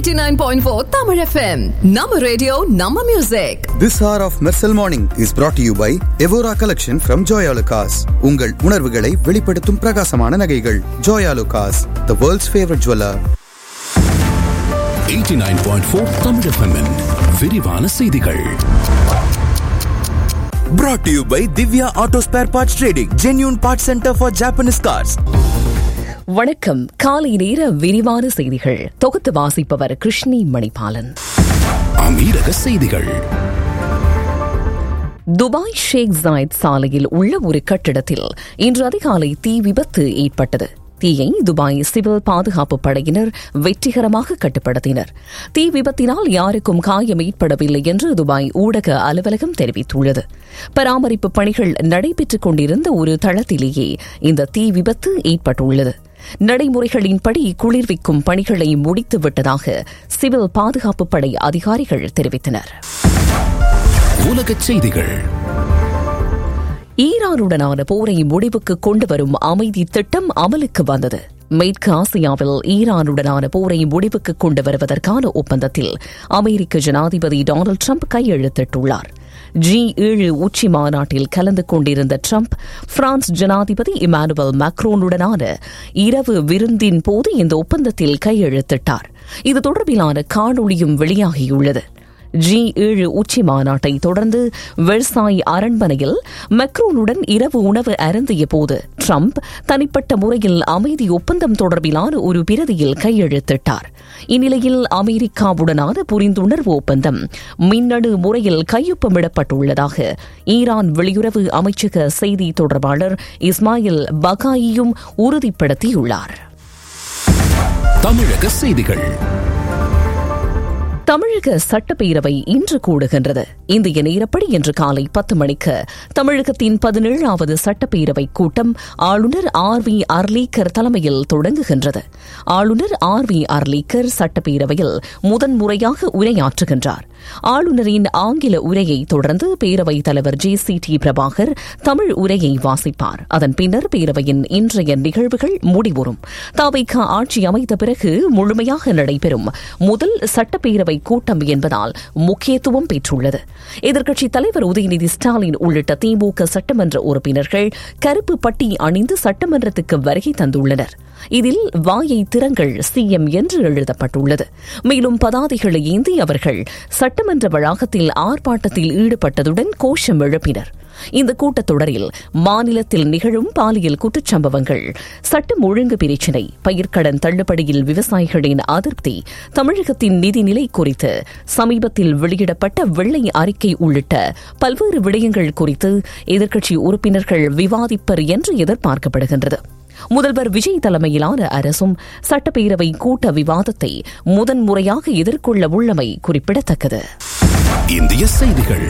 89.4 Tamil FM. Nama radio, Nama music. This hour of Mersal Morning is brought to you by Evora Collection from Joya Lucas. உங்கள் உணர்வுகளை வெளிப்படுத்தும் பிரகாசமான நகைகள் Joya Lucas, the world's favorite jeweler. 89.4 Tamil FM -இன் விரிவான செய்திகள் Brought to you by Divya Auto Spare Parts Trading, genuine parts center for Japanese cars. வணக்கம் காலை நேர விரிவான செய்திகள் தொகுத்து வாசிப்பவர் கிருஷ்ணி மணிபாலன் அமீரக செய்திகள் துபாய் ஷேக் ஜாயத் சாலையில் உள்ள ஒரு கட்டிடத்தில் இன்று அதிகாலை தீ விபத்து ஏற்பட்டது தீயை துபாய் சிவில் பாதுகாப்பு படையினர் வெற்றிகரமாக கட்டுப்படுத்தினர் தீ விபத்தினால் யாருக்கும் காயம் ஏற்படவில்லை என்று துபாய் ஊடக அலுவலகம் தெரிவித்துள்ளது பராமரிப்பு பணிகள் நடைபெற்றுக் கொண்டிருந்த ஒரு தளத்திலேயே இந்த தீ விபத்து ஏற்பட்டுள்ளது நடைமுறைகளின்படி குளிர்விக்கும் பணிகளை முடித்து விட்டதாக சிவில் பாதுகாப்பு படை அதிகாரிகள் தெரிவித்தனர் உலகச் செய்திகள் ஈரானுடனான போரை முடிவுக்கு கொண்டு வரும் அமைதி திட்டம் அமலுக்கு வந்தது மேற்கு ஆசியாவில் ஈரானுடனான போரை முடிவுக்கு கொண்டு வருவதற்கான ஒப்பந்தத்தில் அமெரிக்க ஜனாதிபதி டொனால்டு ட்ரம்ப் கையெழுத்திட்டுள்ளார் ஜி ஏழு உச்சி மாநாட்டில் கலந்து கொண்டிருந்த ட்ரம்ப் பிரான்ஸ் ஜனாதிபதி இமானுவல் மேக்ரோனுடனான இரவு விருந்தின் போது இந்த ஒப்பந்தத்தில் கையெழுத்திட்டார் இது தொடர்பிலான காணொளியும் வெளியாகியுள்ளது ஜி ஏழு உச்சி மாநாட்டை தொடர்ந்து வெர்சாய் அரண்மனையில் மெக்ரோனுடன் இரவு உணவு அருந்திய போது ட்ரம்ப் தனிப்பட்ட முறையில் அமைதி ஒப்பந்தம் தொடர்பிலான ஒரு பிரதியில் கையெழுத்திட்டார் இந்நிலையில் அமெரிக்காவுடனான புரிந்துணர்வு ஒப்பந்தம் மின்னணு முறையில் கையொப்பமிடப்பட்டுள்ளதாக ஈரான் வெளியுறவு அமைச்சக செய்தி தொடர்பாளர் இஸ்மாயில் பகாயியும் உறுதிப்படுத்தியுள்ளார் தமிழக செய்திகள் தமிழக சட்டப்பேரவை இன்று கூடுகின்றது இந்திய நேரப்படி இன்று காலை பத்து மணிக்கு தமிழகத்தின் பதினேழாவது சட்டப்பேரவை கூட்டம் ஆளுநர் ஆர் வி அர்லீக்கர் தலைமையில் தொடங்குகின்றது ஆளுநர் ஆர் வி அர்லீக்கர் சட்டப்பேரவையில் முதன்முறையாக உரையாற்றுகின்றார் ஆளுநரின் ஆங்கில உரையை தொடர்ந்து பேரவைத் தலைவர் J C D Prabhakar Tamil உரையை வாசிப்பார் அதன் பின்னர் பேரவையின் இன்றைய நிகழ்வுகள் முடிவுறும் தாவைக்கா ஆட்சி அமைத்த பிறகு முழுமையாக நடைபெறும் முதல் சட்டப்பேரவை கூட்டம் என்பதால் முக்கியத்துவம் பெற்றுள்ளது எதிர்க்கட்சித் தலைவர் உதயநிதி ஸ்டாலின் உள்ளிட்ட திமுக சட்டமன்ற உறுப்பினர்கள் கருப்பு பட்டி அணிந்து சட்டமன்றத்துக்கு வருகை தந்துள்ளனர் இதில் வாயை திறங்கள் சிஎம் என்று எழுதப்பட்டுள்ளது மேலும் பதாதைகளை ஏந்தி அவர்கள் சட்டமன்ற வளாகத்தில் ஆர்ப்பாட்டத்தில் ஈடுபட்டதுடன் கோஷம் எழுப்பினர் இந்த கூட்டத்தொடரில் மாநிலத்தில் நிகழும் பாலியல் குற்றச்சம்பவங்கள் சட்டம் ஒழுங்கு பிரச்சினை பயிர்க்கடன் தள்ளுபடியில் விவசாயிகளின் அதிருப்தி தமிழகத்தின் நிதிநிலை குறித்து சமீபத்தில் வெளியிடப்பட்ட வெள்ளை அறிக்கை உள்ளிட்ட பல்வேறு விடயங்கள் குறித்து எதிர்க்கட்சி உறுப்பினர்கள் விவாதிப்பர் என்று எதிர்பார்க்கப்படுகின்றது முதல்வர் விஜய் தலைமையிலான அரசும் சட்டப்பேரவை கூட்ட விவாதத்தை முதன்முறையாக எதிர்கொள்ள உள்ளமை குறிப்பிடத்தக்கது இந்திய செய்திகள்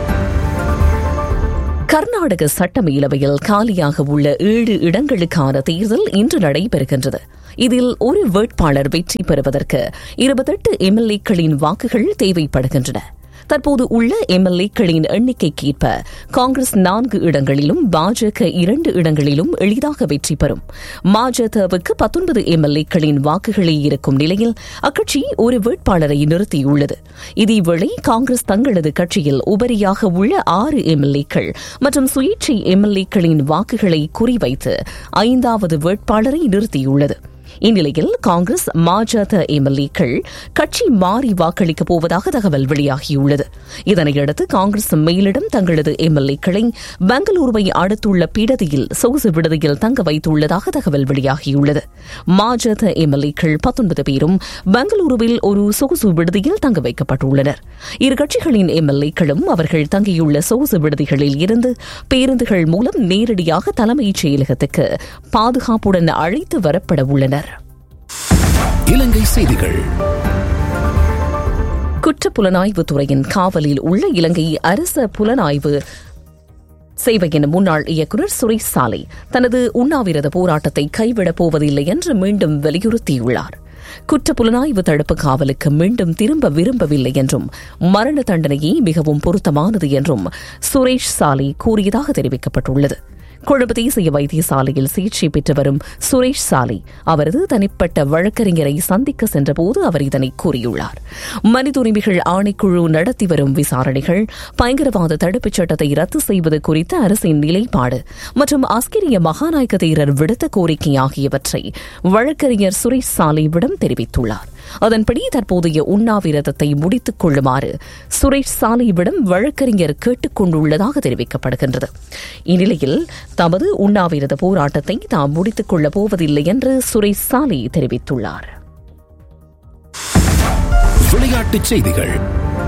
கர்நாடக சட்டமேலவையில் காலியாக உள்ள ஏழு இடங்களுக்கான தேர்தல் இன்று நடைபெறுகின்றது இதில் ஒரு வேட்பாளர் வெற்றி பெறுவதற்கு இருபத்தெட்டு எம்எல்ஏக்களின் வாக்குகள் தேவைப்படுகின்றன தற்போது உள்ள எம்எல்ஏக்களின் எண்ணிக்கைக்கேற்ப காங்கிரஸ் நான்கு இடங்களிலும் பாஜக இரண்டு இடங்களிலும் எளிதாக வெற்றி பெறும் மாஜதவுக்கு பத்தொன்பது எம்எல்ஏக்களின் வாக்குகளே இருக்கும் நிலையில் அக்கட்சி ஒரு வேட்பாளரை நிறுத்தியுள்ளது இதேவேளை காங்கிரஸ் தங்களது கட்சியில் உபரியாக உள்ள ஆறு எம்எல்ஏக்கள் மற்றும் சுயேட்சை எம்எல்ஏக்களின் வாக்குகளை குறிவைத்து ஐந்தாவது வேட்பாளரை நிறுத்தியுள்ளது இந்நிலையில் காங்கிரஸ் மாஜத எம்எல்ஏக்கள் கட்சி மாறி வாக்களிக்கப் போவதாக தகவல் வெளியாகியுள்ளது இதனையடுத்து காங்கிரஸ் மேலிடம் தங்களது எம்எல்ஏக்களை பெங்களூருவை அடுத்துள்ள பீடதியில் சொகுசு விடுதியில் தங்க வைத்துள்ளதாக தகவல் வெளியாகியுள்ளது மாஜத எம்எல்ஏக்கள் பத்தொன்பது பேரும் பெங்களூருவில் ஒரு சொகுசு விடுதியில் தங்க வைக்கப்பட்டுள்ளனர் இரு கட்சிகளின் எம்எல்ஏக்களும் அவர்கள் தங்கியுள்ள சொகுசு விடுதிகளில் இருந்து பேருந்துகள் மூலம் நேரடியாக தலைமைச் செயலகத்துக்கு பாதுகாப்புடன் அழைத்து வரப்பட உள்ளனர் இலங்கை செய்திகள் குற்றப்புலனாய்வு துறையின் காவலில் உள்ள இலங்கை அரச புலனாய்வு சேவையின் முன்னாள் இயக்குநர் சுரேஷ் சாலை தனது உண்ணாவிரத போராட்டத்தை கைவிடப் போவதில்லை என்று மீண்டும் வலியுறுத்தியுள்ளார் குற்ற புலனாய்வு தடுப்பு காவலுக்கு மீண்டும் திரும்ப விரும்பவில்லை என்றும் மரண தண்டனையே மிகவும் பொருத்தமானது என்றும் சுரேஷ் சாலை கூறியதாக தெரிவிக்கப்பட்டுள்ளது கொழும்பு தேசிய வைத்தியசாலையில் சிகிச்சை பெற்று வரும் சுரேஷ் சாலை அவரது தனிப்பட்ட வழக்கறிஞரை சந்திக்க சென்றபோது அவர் இதனை கூறியுள்ளார் மனித உரிமைகள் ஆணைக்குழு நடத்தி வரும் விசாரணைகள் பயங்கரவாத தடுப்புச் சட்டத்தை ரத்து செய்வது குறித்த அரசின் நிலைப்பாடு மற்றும் அஸ்கிரிய மகாநாயக்க தேரர் விடுத்த கோரிக்கை ஆகியவற்றை வழக்கறிஞர் சுரேஷ் சாலைவிடம் தெரிவித்துள்ளார் அதன்படி தற்போதைய உண்ணாவிரதத்தை முடித்துக் கொள்ளுமாறு சுரேஷ் சாலைவிடம் வழக்கறிஞர் கேட்டுக் கொண்டுள்ளதாக தெரிவிக்கப்படுகின்றது இந்நிலையில் தமது உண்ணாவிரத போராட்டத்தை தாம் முடித்துக் கொள்ளப் போவதில்லை என்று சுரேஷ் சாலை தெரிவித்துள்ளார் விளையாட்டுச் செய்திகள்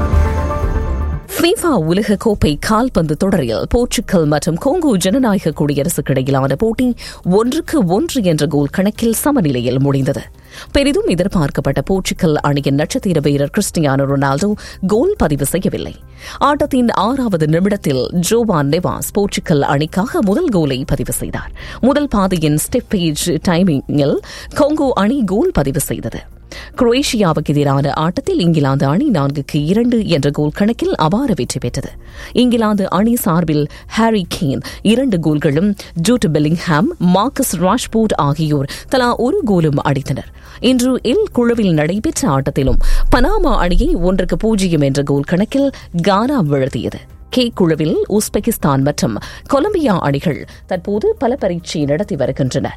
ஃபீஃபா உலக கோப்பை கால்பந்து தொடரில் போர்ச்சுகல் மற்றும் கோங்கோ ஜனநாயக குடியரசுக்கு இடையிலான போட்டி ஒன்றுக்கு ஒன்று என்ற கோல் கணக்கில் சமநிலையில் முடிந்தது பெரிதும் எதிர்பார்க்கப்பட்ட போர்ச்சுகல் அணியின் நட்சத்திர வீரர் கிறிஸ்டியானோ ரொனால்டோ கோல் பதிவு செய்யவில்லை ஆட்டத்தின் ஆறாவது நிமிடத்தில் ஜோவான் நெவாஸ் போர்ச்சுகல் அணிக்காக முதல் கோலை பதிவு செய்தார் முதல் பாதையின் ஸ்டெப்பேஜ் டைமிங்கில் கோங்கோ அணி கோல் பதிவு செய்தது குரோேஷியாவுக்கு எதிரான ஆட்டத்தில் இங்கிலாந்து அணி நான்குக்கு இரண்டு என்ற கோல் கணக்கில் அபார வெற்றி பெற்றது இங்கிலாந்து அணி சார்பில் ஹாரி கேன் இரண்டு கோல்களும் ஜூட் பெல்லிங்ஹாம் மார்க்கஸ் ராஷ்போர்ட் ஆகியோர் தலா ஒரு கோலும் அடித்தனர் இன்று எல் குழுவில் நடைபெற்ற ஆட்டத்திலும் பனாமா அணியை ஒன்றுக்கு பூஜ்ஜியம் என்ற கோல் கணக்கில் கானா வீழ்த்தியது கே குழுவில் உஸ்பெகிஸ்தான் மற்றும் கொலம்பியா அணிகள் தற்போது பல பரீட்சை நடத்தி வருகின்றன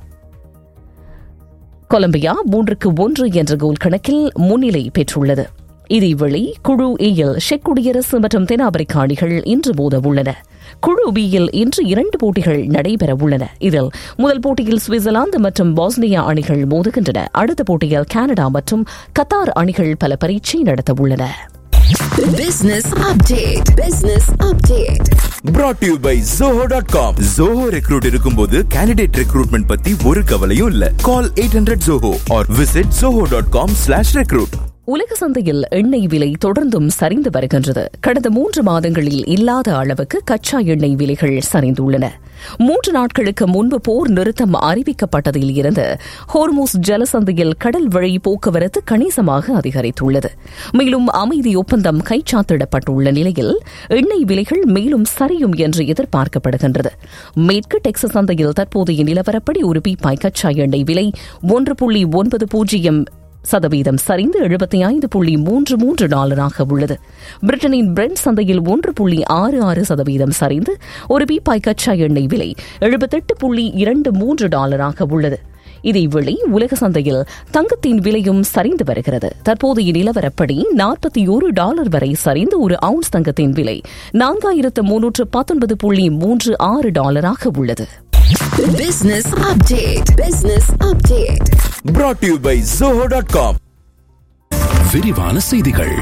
கொலம்பியா மூன்றுக்கு ஒன்று என்ற கோல் கணக்கில் முன்னிலை பெற்றுள்ளது இதேவேளை குழு ஏயில் செக் குடியரசு மற்றும் தென்னாப்பிரிக்க அணிகள் இன்று மோத உள்ளன குழு பியில் இன்று இரண்டு போட்டிகள் நடைபெற உள்ளன இதில் முதல் போட்டியில் சுவிட்சர்லாந்து மற்றும் பாஸ்னியா அணிகள் மோதுகின்றன அடுத்த போட்டியில் கனடா மற்றும் கத்தார் அணிகள் பல பரீட்சை நடத்த உள்ளன Business update. Business update. brought to you by zoho.com zoho recruit இருக்கும்போது candidate recruitment பத்தி ஒரு கவலையும் இல்ல call 800 zoho or visit zoho.com slash recruit உலக சந்தையில் எண்ணெய் விலை தொடர்ந்தும் சரிந்து வருகின்றது கடந்த மூன்று மாதங்களில் இல்லாத அளவுக்கு கச்சா எண்ணெய் விலைகள் சரிந்துள்ளன மூன்று நாட்களுக்கு முன்பு போர் நிறுத்தம் அறிவிக்கப்பட்டதில் இருந்து ஹோர்மோஸ் ஜலசந்தையில் கடல் வழி போக்குவரத்து கணிசமாக அதிகரித்துள்ளது மேலும் அமைதி ஒப்பந்தம் கைச்சாத்திடப்பட்டுள்ள நிலையில் எண்ணெய் விலைகள் மேலும் சரியும் என்று எதிர்பார்க்கப்படுகின்றது மேற்கு டெக்சஸ் சந்தையில் தற்போதைய நிலவரப்படி ஒரு பீப்பாய் கச்சா எண்ணெய் விலை ஒன்று புள்ளி ஒன்பது பூஜ்ஜியம் சதவீதம் சரிந்து எழுபத்தி ஐந்து புள்ளி மூன்று மூன்று டாலராக உள்ளது பிரிட்டனின் பிரெண்ட் சந்தையில் ஒன்று புள்ளி ஆறு ஆறு சதவீதம் சரிந்து ஒரு பீப்பாய் கச்சா எண்ணெய் விலை எழுபத்தெட்டு புள்ளி இரண்டு மூன்று டாலராக உள்ளது இதேவேளை உலக சந்தையில் தங்கத்தின் விலையும் சரிந்து வருகிறது தற்போதைய நிலவரப்படி நாற்பத்தி ஒரு டாலர் வரை சரிந்து ஒரு அவுன்ஸ் தங்கத்தின் விலை நான்காயிரத்து முன்னூற்று பத்தொன்பது புள்ளி மூன்று ஆறு டாலராக உள்ளது Business update. Business update. brought to you by zoho.com விரிவான செய்திகள்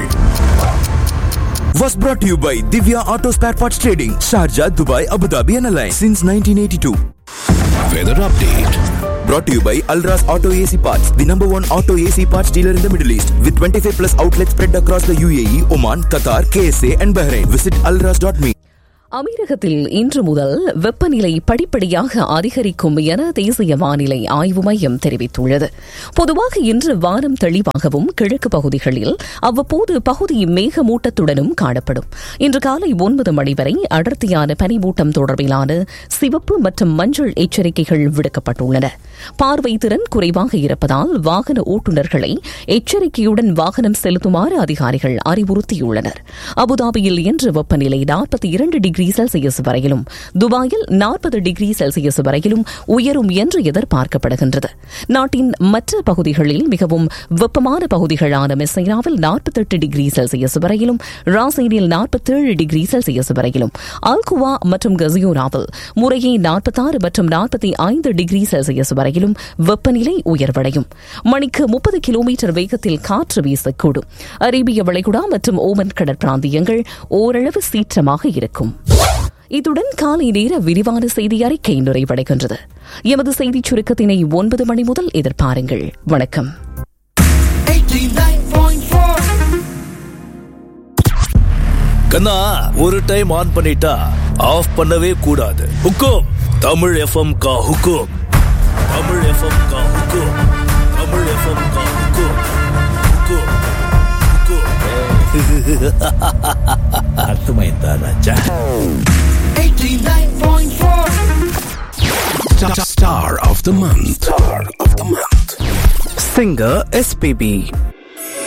was brought to you by Divya Auto Spare Parts Trading, Sharjah, Dubai, Abu Dhabi and Alliance since 1982. Weather update Brought to you by Alras Auto AC Parts, the number one auto AC parts dealer in the Middle East, with 25 plus outlets spread across the UAE, Oman, Qatar, KSA, and Bahrain. Visit alras.me. அமீரகத்தில் இன்று முதல் வெப்பநிலை படிப்படியாக அதிகரிக்கும் என தேசிய வானிலை ஆய்வு மையம் தெரிவித்துள்ளது பொதுவாக இன்று வானம் தெளிவாகவும் கிழக்கு பகுதிகளில் அவ்வப்போது பகுதி மேகமூட்டத்துடனும் காணப்படும் இன்று காலை ஒன்பது மணி வரை அடர்த்தியான பனிமூட்டம் தொடர்பிலான சிவப்பு மற்றும் மஞ்சள் எச்சரிக்கைகள் விடுக்கப்பட்டுள்ளன பார்வை திறன் குறைவாக இருப்பதால் வாகன ஓட்டுநர்களை எச்சரிக்கையுடன் வாகனம் செலுத்துமாறு அதிகாரிகள் அறிவுறுத்தியுள்ளனர் அபுதாபியில் இன்று வெப்பநிலை நாற்பத்தி இரண்டு டிகிரி செல்சியஸ் வரையிலும் துபாயில் நாற்பது டிகிரி செல்சியஸ் வரையிலும் உயரும் என்று எதிர்பார்க்கப்படுகின்றது நாட்டின் மற்ற பகுதிகளில் மிகவும் வெப்பமான பகுதிகளான மெசைனாவில் நாற்பத்தெட்டு டிகிரி செல்சியஸ் வரையிலும் ராசைனில் நாற்பத்தேழு டிகிரி செல்சியஸ் வரையிலும் அல்குவா மற்றும் கசியோராவில் முறையே நாற்பத்தாறு மற்றும் நாற்பத்தி ஐந்து டிகிரி செல்சியஸ் வரையிலும் வெப்பநிலை உயர்வடையும் மணிக்கு முப்பது கிலோமீட்டர் வேகத்தில் காற்று வீசக்கூடும் அரேபிய வளைகுடா மற்றும் ஓமன் கடற்பிராந்தியங்கள் ஓரளவு சீற்றமாக இருக்கும் இத்துடன் காலை நேர விரிவான செய்தி அறிக்கை நிறைவடைகின்றது எமது செய்திச் சுருக்கத்தினை ஒன்பது மணி முதல் எதிர்பாருங்கள் வணக்கம் கண்ணா ஒரு டைம் ஆன் பண்ணிட்டா ஆஃப் பண்ணவே கூடாது ஹுக்கும் தமிழ் எஃப்எம் கா ஹுக்கும் தமிழ் எஃப்எம் கா ஹுக்கும் தமிழ் எஃப்எம் கா ஹுக்கும் ஹுக்கும் ஹுக்கும் அர்த்தமைந்தா ராஜா Star of the Month. Star of the Month. Singer SPB